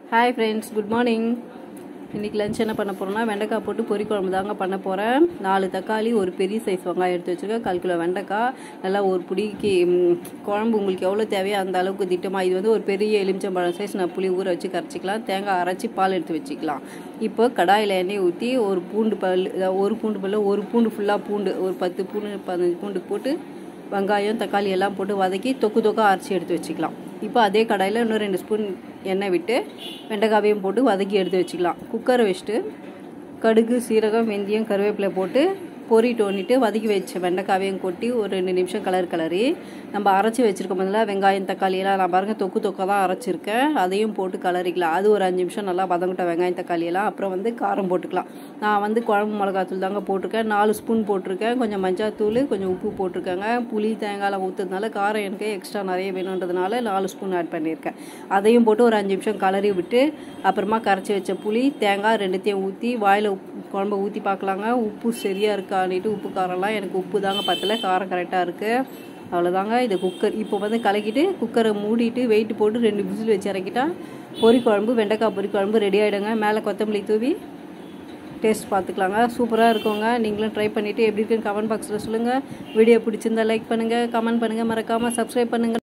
hi friends good morning இன்றைக்கி lunch என்ன பண்ண போகிறோம்னா வெண்டைக்காய் போட்டு பொரி குழம்பு தாங்க பண்ண போகிறேன் நாலு தக்காளி ஒரு பெரிய சைஸ் வெங்காயம் எடுத்து வச்சுருக்கேன் கால் கிலோ வெண்டைக்காய் நல்லா ஒரு பிடிக்கு ம், குழம்பு உங்களுக்கு எவ்வளோ தேவையோ அந்த அளவுக்கு திட்டமாக இது வந்து ஒரு பெரிய எலுமிச்சம்பழம் சைஸ் நான் புளி ஊற வச்சு கரைச்சிக்கலாம் தேங்காய் அரைச்சி பால் எடுத்து வச்சுக்கலாம் இப்போ கடாயில் எண்ணெய் ஊற்றி ஒரு பூண்டு பல் அதாவது ஒரு பூண்டு பல்ல ஒரு பூண்டு ஃபுல்லாக பூண்டு ஒரு பத்து பூண்டு பதினஞ்சு பூண்டு போட்டு வெங்காயம் தக்காளி எல்லாம் போட்டு வதக்கி தொக்கு தொக்கா அரைச்சி எடுத்து வச்சுக்கலாம் இப்போ அதே கடாயில் இன்னும் ரெண்டு ஸ்பூன் எண்ணெய் விட்டு வெண்டைக்காவையும் போட்டு வதக்கி எடுத்து வச்சுக்கலாம் குக்கரை வச்சுட்டு கடுகு சீரகம் வெந்தயம் கருவேப்பிலை போட்டு பொரி டோனிட்டு வதக்கி வச்ச வெண்டைக்காவையும் கொட்டி ஒரு ரெண்டு நிமிஷம் கலர் கலரி நம்ம அரைச்சி வச்சுருக்கோம் முதல்ல வெங்காயம் தக்காளி எல்லாம் நான் பாருங்கள் தொக்கு தொக்கா தான் அரைச்சிருக்கேன் அதையும் போட்டு கலரிக்கலாம் அது ஒரு அஞ்சு நிமிஷம் நல்லா வதங்கிட்ட வெங்காயம் தக்காளி எல்லாம் அப்புறம் வந்து காரம் போட்டுக்கலாம் நான் வந்து குழம்பு மிளகாத்தூள் தாங்க போட்டிருக்கேன் நாலு ஸ்பூன் போட்டிருக்கேன் கொஞ்சம் மஞ்சாத்தூள் கொஞ்சம் உப்பு போட்டிருக்கேங்க புளி தேங்காய்லாம் ஊற்றுறதுனால காரம் எனக்கு எக்ஸ்ட்ரா நிறைய வேணுன்றதுனால நாலு ஸ்பூன் ஆட் பண்ணியிருக்கேன் அதையும் போட்டு ஒரு அஞ்சு நிமிஷம் கலரி விட்டு அப்புறமா கரைச்சி வச்ச புளி தேங்காய் ரெண்டுத்தையும் ஊற்றி வாயில் குழம்ப ஊற்றி பார்க்கலாங்க உப்பு சரியாக இருக்கான்னுட்டு உப்பு காரம்லாம் எனக்கு உப்பு தாங்க பத்தல காரம் கரெக்டாக இருக்குது அவ்வளோதாங்க இது குக்கர் இப்போ வந்து கலக்கிட்டு குக்கரை மூடிட்டு வெயிட் போட்டு ரெண்டு விசில் வச்சு இறக்கிட்டா பொரி குழம்பு வெண்டைக்காய் பொரி குழம்பு ரெடி ஆகிடுங்க மேலே கொத்தமல்லி தூவி டேஸ்ட் பார்த்துக்கலாங்க சூப்பராக இருக்குங்க நீங்களும் ட்ரை பண்ணிவிட்டு எப்படி இருக்குன்னு கமெண்ட் பாக்ஸில் சொல்லுங்கள் வீடியோ பிடிச்சிருந்தா லைக் பண்ணுங்கள் கமெண்ட் பண்ணுங்கள் மறக்காமல் சப்ஸ்கிரைப் பண்ணுங்கள்